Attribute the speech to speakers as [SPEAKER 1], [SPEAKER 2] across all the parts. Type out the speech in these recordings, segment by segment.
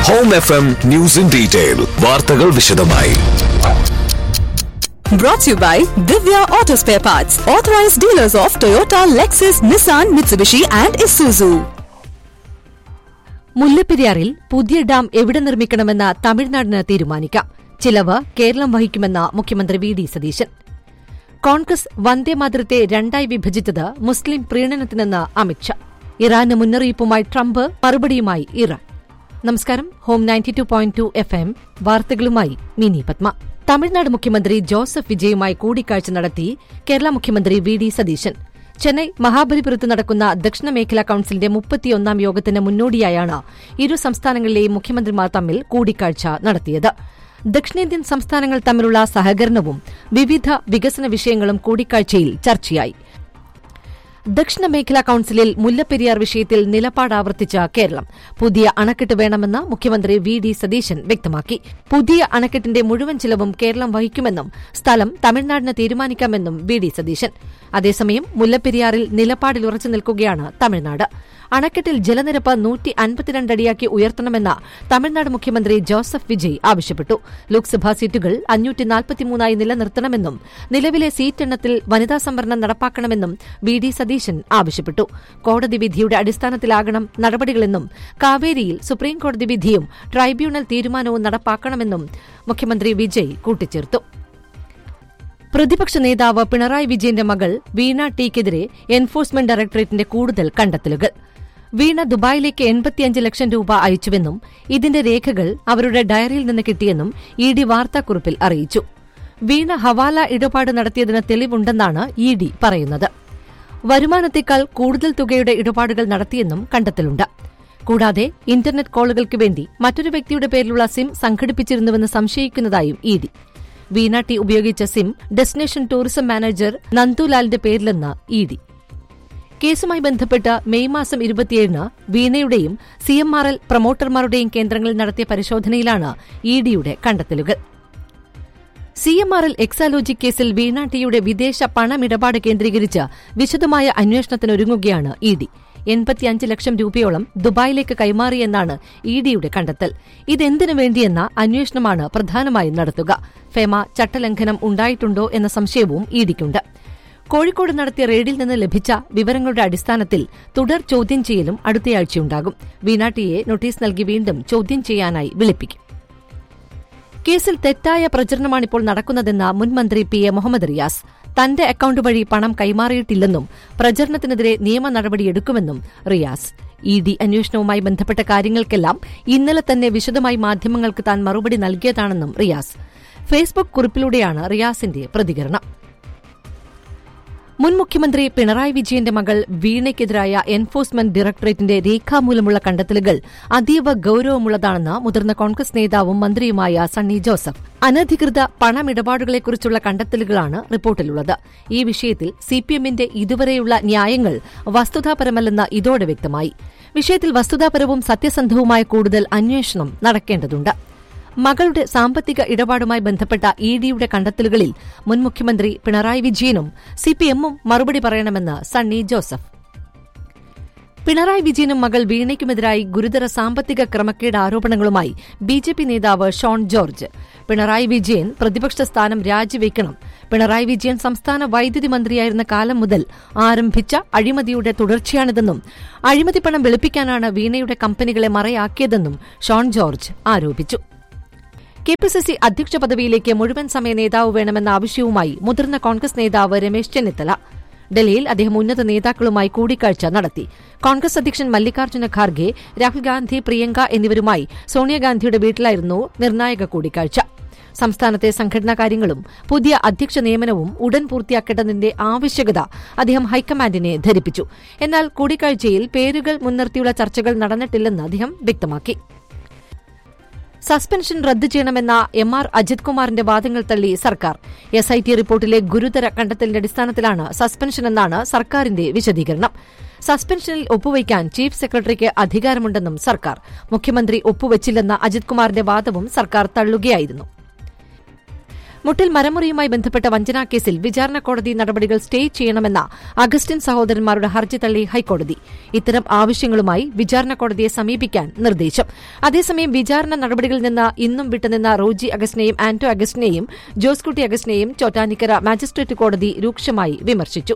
[SPEAKER 1] Home F M news in detail വാർത്തകൾ വിശദമായി
[SPEAKER 2] Brought to you by Divya Auto Spare Parts, authorized dealers of Toyota, Lexus, Nissan, Mitsubishi, and Isuzu.
[SPEAKER 3] മുല്ലപ്പെരിയാറിൽ പുതിയ dam എവിടെ നിർമ്മിക്കണമെന്ന് തമിഴ്നാടിന് തീരുമാനിക്കാം ചിലവ് കേരളം വഹിക്കുമെന്ന് മുഖ്യമന്ത്രി വി ഡി സതീശൻ കോൺഗ്രസ് വന്ദേമാതരത്തെ രണ്ടായി വിഭജിച്ചത് മുസ്ലിം പ്രീണനത്തിനെന്ന് അമിത്ഷാ ഇറാന് മുന്നറിയിപ്പുമായി ട്രംപ് മറുപടിയുമായി ഇറാൻ നമസ്കാരം home ninety two point two FM എം വാർത്തകളുമായി മിനി പത്മ തമിഴ്നാട് മുഖ്യമന്ത്രി ജോസഫ് വിജയുമായി കൂടിക്കാഴ്ച നടത്തി കേരള മുഖ്യമന്ത്രി വി ഡി സതീശൻ ചെന്നൈ മഹാബലിപുരത്ത് നടക്കുന്ന ദക്ഷിണ മേഖലാ കൌൺസിലിന്റെ മുപ്പത്തിയൊന്നാം യോഗത്തിന് മുന്നോടിയായാണ് ഇരു സംസ്ഥാനങ്ങളിലെയും മുഖ്യമന്ത്രിമാർ തമ്മിൽ കൂടിക്കാഴ്ച നടത്തിയത് ദക്ഷിണേന്ത്യൻ സംസ്ഥാനങ്ങൾ തമ്മിലുള്ള സഹകരണവും വിവിധ വികസന വിഷയങ്ങളും കൂടിക്കാഴ്ചയിൽ ചർച്ചയായി ദക്ഷിണ മേഖലാ കൌൺസിലിൽ മുല്ലപ്പെരിയാർ വിഷയത്തിൽ നിലപാട് ആവർത്തിച്ച കേരളം പുതിയ അണക്കെട്ട് വേണമെന്ന് മുഖ്യമന്ത്രി വി ഡി സതീശൻ വ്യക്തമാക്കി പുതിയ അണക്കെട്ടിന്റെ മുഴുവൻ ചിലവും കേരളം വഹിക്കുമെന്നും സ്ഥലം തമിഴ്നാടിന് തീരുമാനിക്കാമെന്നും വി ഡി സതീശൻ അതേസമയം മുല്ലപ്പെരിയാറിൽ നിലപാടിൽ ഉറച്ചു നിൽക്കുകയാണ് തമിഴ്നാട് അണക്കെട്ടിൽ ജലനിരപ്പ് നൂറ്റി അൻപത്തിരണ്ട് അടിയാക്കി ഉയർത്തണമെന്ന് തമിഴ്നാട് മുഖ്യമന്ത്രി ജോസഫ് വിജയ് ആവശ്യപ്പെട്ടു ലോക്സഭാ സീറ്റുകൾ അഞ്ഞൂറ്റി നാൽപ്പത്തിമൂന്നായി നിലനിർത്തണമെന്നും നിലവിലെ സീറ്റ് എണ്ണത്തിൽ വനിതാ സംവരണം നടപ്പാക്കണമെന്നും വി ഡി സതീശൻ ആവശ്യപ്പെട്ടു കോടതി വിധിയുടെ അടിസ്ഥാനത്തിലാകണം നടപടികളെന്നും കാവേരിയിൽ സുപ്രീംകോടതി വിധിയും ട്രൈബ്യൂണൽ തീരുമാനവും നടപ്പാക്കണമെന്നും മുഖ്യമന്ത്രി വിജയ് കൂട്ടിച്ചേർത്തു പ്രതിപക്ഷ നേതാവ് പിണറായി വിജയന്റെ മകൾ വീണ ടിക്കെതിരെ എൻഫോഴ്സ്മെന്റ് ഡയറക്ടറേറ്റിന്റെ കൂടുതൽ കണ്ടെത്തലുകൾ വീണ ദുബായിലേക്ക് എൺപത്തിയഞ്ച് ലക്ഷം രൂപ അയച്ചുവെന്നും ഇതിന്റെ രേഖകൾ അവരുടെ ഡയറിയിൽ നിന്ന് കിട്ടിയെന്നും ഇ ഡി വാർത്താക്കുറിപ്പിൽ അറിയിച്ചു വീണ ഹവാല ഇടപാട് നടത്തിയതിന് തെളിവുണ്ടെന്നാണ് ഇ ഡി പറയുന്നത് വരുമാനത്തേക്കാൾ കൂടുതൽ തുകയുടെ ഇടപാടുകൾ നടത്തിയെന്നും കണ്ടെത്തലുണ്ട് കൂടാതെ ഇന്റർനെറ്റ് കോളുകൾക്ക് വേണ്ടി മറ്റൊരു വ്യക്തിയുടെ പേരിലുള്ള സിം സംഘടിപ്പിച്ചിരുന്നുവെന്ന് സംശയിക്കുന്നതായും ഇ ഡി വീണ ടി ഉപയോഗിച്ച സിം ഡെസ്റ്റിനേഷൻ ടൂറിസം മാനേജർ നന്ദുലാലിന്റെ പേരിലെന്ന് ഇ ഡി കേസുമായി ബന്ധപ്പെട്ട് മെയ് മാസം ഇരുപത്തിയേഴിന് വീണയുടെയും സി എം ആർ എൽ പ്രൊമോട്ടർമാരുടെയും കേന്ദ്രങ്ങളിൽ നടത്തിയ പരിശോധനയിലാണ് ഇ ഡിയുടെ കണ്ടെത്തലുകൾ C M R L Exalogic കേസിൽ വീണ ടിയുടെ വിദേശ പണമിടപാട് കേന്ദ്രീകരിച്ച് വിശദമായ അന്വേഷണത്തിനൊരുങ്ങുകയാണ് ഇ ഡി എൺപത്തിയഞ്ച് ലക്ഷം രൂപയോളം ദുബായിലേക്ക് കൈമാറിയെന്നാണ് ഇ ഡിയുടെ കണ്ടെത്തൽ ഇതെന്തിനു വേണ്ടിയെന്ന അന്വേഷണമാണ് പ്രധാനമായും നടത്തുക ഫെമ ചട്ടലംഘനം ഉണ്ടായിട്ടുണ്ടോ എന്ന സംശയവും ഇ ഡിക്കുണ്ട് കോഴിക്കോട് നടത്തിയ റെയ്ഡിൽ നിന്ന് ലഭിച്ച വിവരങ്ങളുടെ അടിസ്ഥാനത്തിൽ തുടർ ചോദ്യം ചെയ്യലും അടുത്തയാഴ്ചയുണ്ടാകും വീണാട്ടിയെ നോട്ടീസ് നൽകി വീണ്ടും ചോദ്യം ചെയ്യാനായി വിളിപ്പിക്കും കേസിൽ തെറ്റായ പ്രചരണമാണിപ്പോൾ നടക്കുന്നതെന്ന് മുൻ മന്ത്രി പി എ മുഹമ്മദ് റിയാസ് തന്റെ അക്കൌണ്ട് വഴി പണം കൈമാറിയിട്ടില്ലെന്നും പ്രചരണത്തിനെതിരെ നിയമ നടപടിയെടുക്കുമെന്നും റിയാസ് ഇ ഡി അന്വേഷണവുമായി ബന്ധപ്പെട്ട കാര്യങ്ങൾക്കെല്ലാം ഇന്നലെ തന്നെ വിശദമായി മാധ്യമങ്ങൾക്ക് താൻ മറുപടി നൽകിയതാണെന്നും റിയാസ് ഫേസ്ബുക്ക് കുറിപ്പിലൂടെയാണ് റിയാസിന്റെ പ്രതികരണം മുൻ മുഖ്യമന്ത്രി പിണറായി വിജയന്റെ മകൾ വീണയ്ക്കെതിരായ എൻഫോഴ്സ്മെന്റ് ഡയറക്ടറേറ്റിന്റെ രേഖാമൂലമുള്ള കണ്ടെത്തലുകൾ അതീവ ഗൌരവമുള്ളതാണെന്ന് മുതിർന്ന കോൺഗ്രസ് നേതാവും മന്ത്രിയുമായ സണ്ണി ജോസഫ് അനധികൃത പണമിടപാടുകളെക്കുറിച്ചുള്ള കണ്ടെത്തലുകളാണ് റിപ്പോർട്ടിലുള്ളത് ഈ വിഷയത്തിൽ സിപിഎമ്മിന്റെ ഇതുവരെയുള്ള ന്യായങ്ങൾ വസ്തുതാപരമല്ലെന്ന് ഇതോടെ വ്യക്തമായി വിഷയത്തിൽ വസ്തുതാപരവും സത്യസന്ധവുമായ കൂടുതൽ അന്വേഷണം നടക്കേണ്ടതുണ്ട് മകളുടെ സാമ്പത്തിക ഇടപാടുമായി ബന്ധപ്പെട്ട ഇ ഡിയുടെ കണ്ടെത്തലുകളിൽ മുൻ മുഖ്യമന്ത്രി പിണറായി വിജയനും സിപിഎമ്മും മറുപടി പറയണമെന്ന് സണ്ണി ജോസഫ് പിണറായി വിജയനും മകൾ വീണയ്ക്കുമെതിരായി ഗുരുതര സാമ്പത്തിക ക്രമക്കേട് ആരോപണങ്ങളുമായി ബി ജെ പി നേതാവ് ഷോൺ ജോർജ് പിണറായി വിജയൻ പ്രതിപക്ഷ സ്ഥാനം രാജിവെക്കണം പിണറായി വിജയൻ സംസ്ഥാന വൈദ്യുതി മന്ത്രിയായിരുന്ന കാലം മുതൽ ആരംഭിച്ച അഴിമതിയുടെ തുടർച്ചയാണിതെന്നും അഴിമതി പണം വെളുപ്പിക്കാനാണ് വീണയുടെ കമ്പനികളെ മറയാക്കിയതെന്നും ഷോൺ ജോർജ് ആരോപിച്ചു കെ പി സി സി അധ്യക്ഷ പദവിയിലേക്ക് മുഴുവൻ സമയ നേതാവ് വേണമെന്ന ആവശ്യവുമായി മുതിർന്ന കോൺഗ്രസ് നേതാവ് രമേശ് ചെന്നിത്തല ഡൽഹിയിൽ അദ്ദേഹം ഉന്നത നേതാക്കളുമായി കൂടിക്കാഴ്ച നടത്തി കോൺഗ്രസ് അധ്യക്ഷൻ മല്ലികാർജ്ജുന ഖാർഗെ രാഹുൽ ഗാന്ധി പ്രിയങ്ക എന്നിവരുമായി സോണിയാഗാന്ധിയുടെ വീട്ടിലായിരുന്നു നിർണായക കൂടിക്കാഴ്ച സംസ്ഥാനത്തെ സംഘടനാ കാര്യങ്ങളും പുതിയ അധ്യക്ഷ നിയമനവും ഉടൻ പൂർത്തിയാക്കേണ്ടതിന്റെ ആവശ്യകത അദ്ദേഹം ഹൈക്കമാൻഡിനെ ധരിപ്പിച്ചു എന്നാൽ കൂടിക്കാഴ്ചയിൽ പേരുകൾ മുൻനിർത്തിയുള്ള ചർച്ചകൾ നടന്നിട്ടില്ലെന്ന് അദ്ദേഹം വ്യക്തമാക്കി സസ്പെൻഷൻ റദ്ദു ചെയ്യണമെന്ന എം ആർ അജിത് കുമാറിന്റെ വാദങ്ങൾ തള്ളി സർക്കാർ എസ് ഐ ടി റിപ്പോർട്ടിലെ ഗുരുതര കണ്ടെത്തലിന്റെ അടിസ്ഥാനത്തിലാണ് സസ്പെൻഷൻ എന്നാണ് സർക്കാരിന്റെ വിശദീകരണം സസ്പെൻഷനിൽ ഒപ്പുവയ്ക്കാൻ ചീഫ് സെക്രട്ടറിക്ക് അധികാരമുണ്ടെന്നും സർക്കാർ മുഖ്യമന്ത്രി ഒപ്പുവച്ചില്ലെന്ന അജിത് കുമാറിന്റെ വാദവും സർക്കാർ തള്ളുകയായിരുന്നു മുട്ടിൽ മരമുറിയുമായി ബന്ധപ്പെട്ട വഞ്ചനാ കേസിൽ വിചാരണ കോടതി നടപടികൾ സ്റ്റേ ചെയ്യണമെന്ന അഗസ്റ്റിൻ സഹോദരന്മാരുടെ ഹർജി തള്ളി ഹൈക്കോടതി ഇത്തരം ആവശ്യങ്ങളുമായി വിചാരണ കോടതിയെ സമീപിക്കാൻ നിർദ്ദേശം അതേസമയം വിചാരണ നടപടികളിൽ നിന്ന് ഇന്നും വിട്ടുനിന്ന റോജി അഗസ്റ്റിനെയും ആന്റോ അഗസ്റ്റിനെയും ജോസ്കുട്ടി അഗസ്റ്റിനെയും ചോറ്റാനിക്കര മാജിസ്ട്രേറ്റ് കോടതി രൂക്ഷമായി വിമർശിച്ചു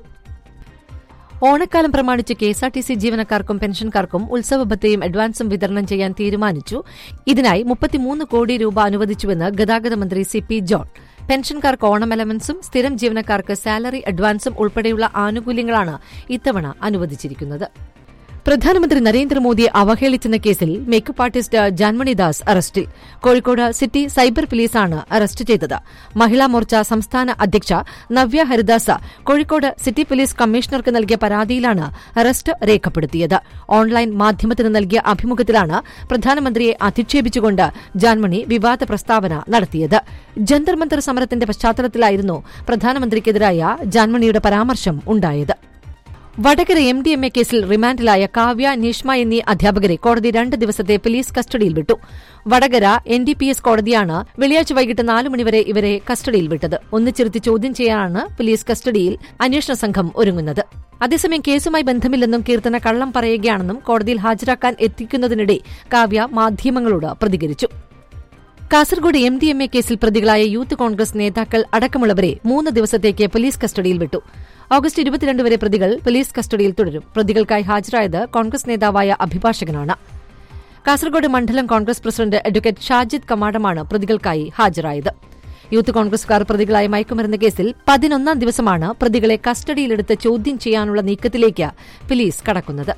[SPEAKER 3] ഓണക്കാലം പ്രമാണിച്ച് കെഎസ്ആർടിസി ജീവനക്കാർക്കും പെൻഷൻകാർക്കും ഉത്സവ ഭത്തയും അഡ്വാൻസും വിതരണം ചെയ്യാൻ തീരുമാനിച്ചു ഇതിനായി മുപ്പത്തിമൂന്ന് കോടി രൂപ അനുവദിച്ചുവെന്ന് ഗതാഗത മന്ത്രി സി പി ജോൺ പെൻഷൻകാർക്ക് ഓണം എലവൻസും സ്ഥിരം ജീവനക്കാർക്ക് സാലറി അഡ്വാൻസും ഉൾപ്പെടെയുള്ള ആനുകൂല്യങ്ങളാണ് ഇത്തവണ അനുവദിച്ചിരിക്കുന്നത് പ്രധാനമന്ത്രി നരേന്ദ്രമോദിയെ അവഹേളിച്ചെന്ന കേസിൽ മേക്കപ്പ് ആർട്ടിസ്റ്റ് ജാൻമണി ദാസ് അറസ്റ്റിൽ കോഴിക്കോട് സിറ്റി സൈബർ പോലീസാണ് അറസ്റ്റ് ചെയ്തത് മഹിളാ മോർച്ച സംസ്ഥാന അധ്യക്ഷ നവ്യ ഹരിദാസ് കോഴിക്കോട് സിറ്റി പോലീസ് കമ്മീഷണർക്ക് നൽകിയ പരാതിയിലാണ് അറസ്റ്റ് രേഖപ്പെടുത്തിയത് ഓൺലൈൻ മാധ്യമത്തിന് നൽകിയ അഭിമുഖത്തിലാണ് പ്രധാനമന്ത്രിയെ അധിക്ഷേപിച്ചുകൊണ്ട് ജാൻമണി വിവാദ പ്രസ്താവന നടത്തിയത് ജന്തർ മന്തർ സമരത്തിന്റെ പശ്ചാത്തലത്തിലായിരുന്നു പ്രധാനമന്ത്രിക്കെതിരായ ജാൻമണിയുടെ പരാമർശം ഉണ്ടായത് Vadakara M D M A കേസിൽ റിമാൻഡിലായ കാവ്യ നിഷ്മ എന്നീ അധ്യാപകരെ കോടതി രണ്ട് ദിവസത്തെ പോലീസ് കസ്റ്റഡിയിൽ വിട്ടു Vadakara N D P S കോടതിയാണ് വെള്ളിയാഴ്ച വൈകിട്ട് നാല് മണിവരെ ഇവരെ കസ്റ്റഡിയിൽ വിട്ടത് ഒന്നിച്ചിരുത്തി ചോദ്യം ചെയ്യാനാണ് പോലീസ് കസ്റ്റഡിയിൽ അന്വേഷണ സംഘം ഒരുങ്ങുന്നത് അതേസമയം കേസുമായി ബന്ധമില്ലെന്നും കീർത്തന കള്ളം പറയുകയാണെന്നും കോടതിയിൽ ഹാജരാക്കാൻ എത്തിക്കുന്നതിനിടെ കാവ്യ മാധ്യമങ്ങളോട് പ്രതികരിച്ചു Kasaragod M D M A കേസിൽ പ്രതികളായ യൂത്ത് കോൺഗ്രസ് നേതാക്കൾ അടക്കമുള്ളവരെ മൂന്ന് ദിവസത്തേക്ക് പോലീസ് കസ്റ്റഡിയിൽ വിട്ടു ഓഗസ്റ്റ് ഇരുപത്തിരണ്ട് വരെ പ്രതികൾ പോലീസ് കസ്റ്റഡിയിൽ തുടരും പ്രതികൾക്കായി ഹാജരായത് കോൺഗ്രസ് നേതാവായ അഭിഭാഷകനാണ് കാസർഗോഡ് മണ്ഡലം കോൺഗ്രസ് പ്രസിഡന്റ് അഡ്വക്കേറ്റ് ഷാജിദ് കമാഡമാണ് പ്രതികൾക്കായി ഹാജരായത് യൂത്ത് കോൺഗ്രസുകാർ പ്രതികളായ മയക്കുമരുന്ന് കേസിൽ പതിനൊന്നാം ദിവസമാണ് പ്രതികളെ കസ്റ്റഡിയിലെടുത്ത് ചോദ്യം ചെയ്യാനുള്ള നീക്കത്തിലേക്ക് പോലീസ് കടക്കുന്നത്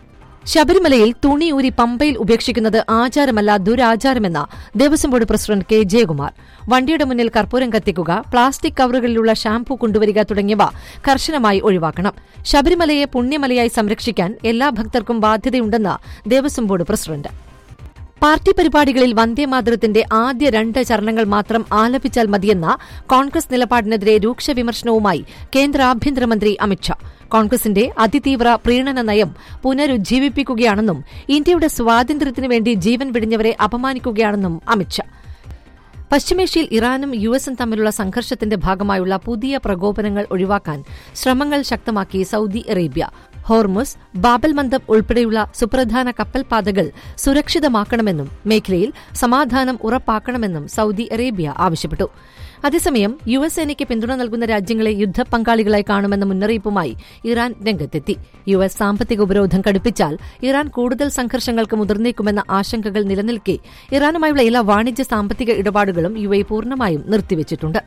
[SPEAKER 3] ശബരിമലയിൽ തുണിയൂരി പമ്പയിൽ ഉപേക്ഷിക്കുന്നത് ആചാരമല്ല ദുരാചാരമെന്ന Devaswom board president K Jayakumar വണ്ടിയുടെ മുന്നിൽ കർപ്പൂരം കത്തിക്കുക പ്ലാസ്റ്റിക് കവറുകളിലുള്ള ഷാംപൂ കൊണ്ടുവരിക തുടങ്ങിയവ കർശനമായി ഒഴിവാക്കണം ശബരിമലയെ പുണ്യമലയായി സംരക്ഷിക്കാൻ എല്ലാ ഭക്തർക്കും ബാധ്യതയുണ്ടെന്ന് ദേവസ്വം ബോർഡ് പ്രസിഡന്റ് പാർട്ടി പരിപാടികളിൽ വന്ദേമാതരത്തിന്റെ ആദ്യ രണ്ട് ചരണങ്ങൾ മാത്രം ആലപിച്ചാൽ മതിയെന്ന കോൺഗ്രസ് നിലപാടിനെതിരെ രൂക്ഷ വിമർശനവുമായി കേന്ദ്ര ആഭ്യന്തരമന്ത്രി അമിത്ഷാ കോൺഗ്രസിന്റെ അതിതീവ്ര പ്രീണന നയം പുനരുജ്ജീവിപ്പിക്കുകയാണെന്നും ഇന്ത്യയുടെ സ്വാതന്ത്ര്യത്തിനു വേണ്ടി ജീവൻ വെടിഞ്ഞവരെ അപമാനിക്കുകയാണെന്നും അമിത്ഷാ പശ്ചിമേഷ്യയിൽ ഇറാനും യു എസും തമ്മിലുള്ള സംഘർഷത്തിന്റെ ഭാഗമായുള്ള പുതിയ പ്രകോപനങ്ങൾ ഒഴിവാക്കാൻ ശ്രമങ്ങൾ ശക്തമാക്കി സൌദി അറേബ്യ ഹോർമുസ് ബാബൽ മന്ദം ഉൾപ്പെടെയുള്ള സുപ്രധാന കപ്പൽപാതകൾ സുരക്ഷിതമാക്കണമെന്നും മേഖലയിൽ സമാധാനം ഉറപ്പാക്കണമെന്നും സൌദി അറേബ്യ ആവശ്യപ്പെട്ടു അതേസമയം യു എസ് സേനയ്ക്ക് പിന്തുണ നൽകുന്ന രാജ്യങ്ങളെ യുദ്ധ പങ്കാളികളായി കാണുമെന്ന മുന്നറിയിപ്പുമായി ഇറാൻ രംഗത്തെത്തി യു എസ് സാമ്പത്തിക ഉപരോധം കടുപ്പിച്ചാൽ ഇറാൻ കൂടുതൽ സംഘർഷങ്ങൾക്ക് മുതിർന്നേക്കുമെന്ന ആശങ്കകൾ നിലനിൽക്കെ ഇറാനുമായുള്ള എല്ലാ വാണിജ്യ സാമ്പത്തിക ഇടപാടുകളും യു എ പൂർണ്ണമായും നിർത്തിവച്ചിട്ടുണ്ട്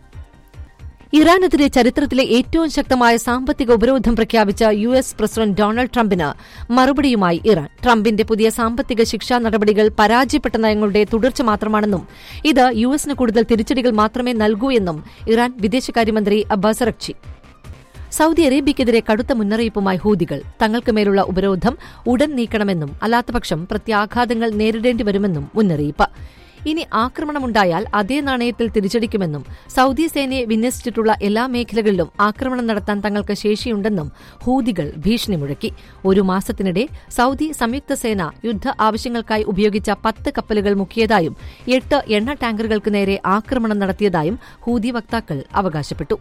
[SPEAKER 3] ഇറാനെതിരെ ചരിത്രത്തിലെ ഏറ്റവും ശക്തമായ സാമ്പത്തിക ഉപരോധം പ്രഖ്യാപിച്ച യു എസ് പ്രസിഡന്റ് ഡൊണാൾഡ് ട്രംപിന് മറുപടിയുമായി ഇറാൻ ട്രംപിന്റെ പുതിയ സാമ്പത്തിക ശിക്ഷാ നടപടികൾ പരാജയപ്പെട്ട നയങ്ങളുടെ തുടർച്ച മാത്രമാണെന്നും ഇത് യു എസിന് കൂടുതൽ തിരിച്ചടികൾ മാത്രമേ നൽകൂ എന്നും ഇറാൻ വിദേശകാര്യമന്ത്രി അബ്ബാസ് അറക്ചി സൌദി അറേബ്യയ്ക്കെതിരെ കടുത്ത മുന്നറിയിപ്പുമായി ഹൂതികൾ തങ്ങൾക്ക് മേലുള്ള ഉപരോധം ഉടൻ നീക്കണമെന്നും അല്ലാത്തപക്ഷം പ്രത്യാഘാതങ്ങൾ നേരിടേണ്ടി വരുമെന്നും മുന്നറിയിപ്പ് ഇനി ആക്രമണമുണ്ടായാൽ അതേ നാണയത്തിൽ തിരിച്ചടിക്കുമെന്നും സൌദി സേനയെ വിന്യസിച്ചിട്ടുള്ള എല്ലാ മേഖലകളിലും ആക്രമണം നടത്താൻ തങ്ങൾക്ക് ശേഷിയുണ്ടെന്നും ഹൂതികൾ ഭീഷണി മുഴക്കി ഒരു മാസത്തിനിടെ സൌദി സംയുക്ത സേന യുദ്ധ ആവശ്യങ്ങൾക്കായി ഉപയോഗിച്ച പത്ത് കപ്പലുകൾ മുക്കിയതായും എട്ട് എണ്ണ ടാങ്കറുകൾക്ക് നേരെ ആക്രമണം നടത്തിയതായും ഹൂതി വക്താക്കൾ അവകാശപ്പെട്ടു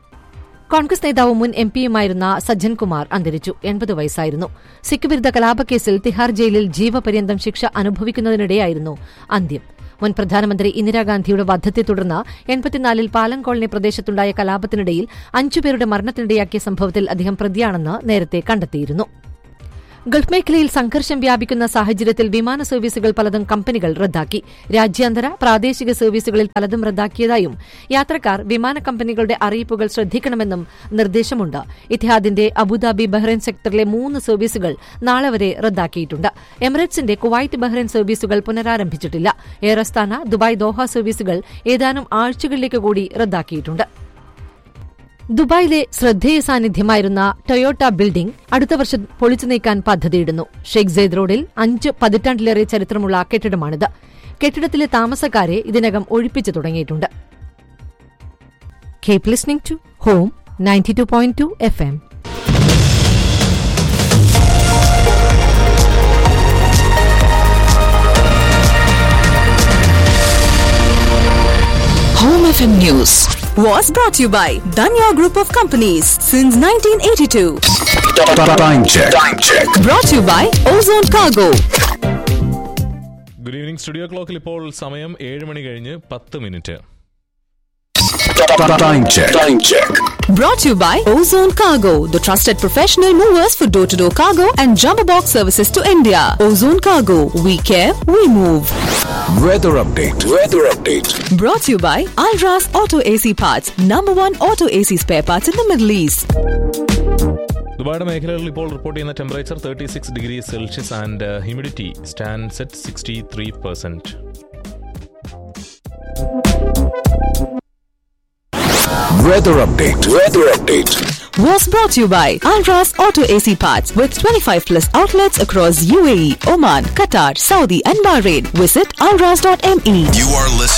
[SPEAKER 3] കോൺഗ്രസ് നേതാവും മുൻ എം പിയുമായിരുന്ന സജ്ജൻ കുമാർ അന്തരിച്ചു എൺപത് വയസ്സായിരുന്നു സിഖ് വിരുദ്ധ കലാപക്കേസിൽ തിഹാർ ജയിലിൽ ജീവപര്യന്തം ശിക്ഷ അനുഭവിക്കുന്നതിനിടെയായിരുന്നു അന്ത്യം മുൻ പ്രധാനമന്ത്രി ഇന്ദിരാഗാന്ധിയുടെ വധത്തെ തുടർന്ന് എൺപത്തിനാലിൽ പാലം കോളനി പ്രദേശത്തുണ്ടായ കലാപത്തിനിടയിൽ അഞ്ചുപേരുടെ മരണത്തിനിടയാക്കിയ സംഭവത്തിൽ അദ്ദേഹം പ്രതിയാണെന്ന് നേരത്തെ കണ്ടെത്തിയിരുന്നു ഗൾഫ് മേഖലയിൽ സംഘർഷം വ്യാപിക്കുന്ന സാഹചര്യത്തിൽ വിമാന സർവീസുകൾ പലതും കമ്പനികൾ റദ്ദാക്കി രാജ്യാന്തര പ്രാദേശിക സർവീസുകളിൽ പലതും റദ്ദാക്കിയതായും യാത്രക്കാർ വിമാന കമ്പനികളുടെ അറിയിപ്പുകൾ ശ്രദ്ധിക്കണമെന്നും നിർദ്ദേശമുണ്ട് ഇത്തിഹാദിന്റെ അബുദാബി ബഹ്റൈൻ സെക്ടറിലെ മൂന്ന് സർവീസുകൾ നാളെ വരെ റദ്ദാക്കിയിട്ടുണ്ട് എമിറേറ്റ്സിന്റെ കുവൈറ്റ് ബഹ്റൈൻ സർവീസുകൾ പുനരാരംഭിച്ചിട്ടില്ല എയർ അസ്താന ദുബായ് ദോഹ സർവീസുകൾ ഏതാനും ആഴ്ചകളിലേക്ക് കൂടി റദ്ദാക്കിയിട്ടുണ്ട് ദുബായിലെ ശ്രദ്ധേയ സാന്നിധ്യമായിരുന്ന ടൊയോട്ട ബിൽഡിംഗ് അടുത്ത വർഷം പൊളിച്ചു നീക്കാൻ പദ്ധതിയിടുന്നു ഷെയ്ഖ് സെയ്ദ് റോഡിൽ അഞ്ച് പതിറ്റാണ്ടിലേറെ ചരിത്രമുള്ള കെട്ടിടമാണിത് കെട്ടിടത്തിലെ താമസക്കാരെ ഇതിനകം ഒഴിപ്പിച്ചു തുടങ്ങിയിട്ടുണ്ട് keep listening to home ninety two point two FM എം
[SPEAKER 2] Home FM News was brought to you by Danya Group of Companies since 1982.
[SPEAKER 1] Time check. Time check.
[SPEAKER 2] Brought to you by Ozone Cargo.
[SPEAKER 4] Good evening studio ക്ലോക്കിൽ ഇപ്പോൾ സമയം ഏഴ് മണി കഴിഞ്ഞ് പത്ത് minute
[SPEAKER 1] Time check. Time check.
[SPEAKER 2] Brought to you by Ozone Cargo, the trusted professional movers for door to door cargo and jumbo box services to India. Ozone Cargo, we care, we move.
[SPEAKER 1] Weather update. Weather update.
[SPEAKER 2] Brought to you by Alras Auto AC Parts, number one auto AC spare parts in the Middle East.
[SPEAKER 4] ദുബായുടെ മേഖലകളിൽ ഇപ്പോൾ report ചെയ്യുന്ന temperature thirty six degree Celsius and humidity stands at sixty three percent
[SPEAKER 1] Weather update. Weather update.
[SPEAKER 2] Was brought to you by Alras Auto AC Parts with 25 plus outlets across UAE, Oman, Qatar, Saudi, and Bahrain. Visit alras.me.
[SPEAKER 5] You are listening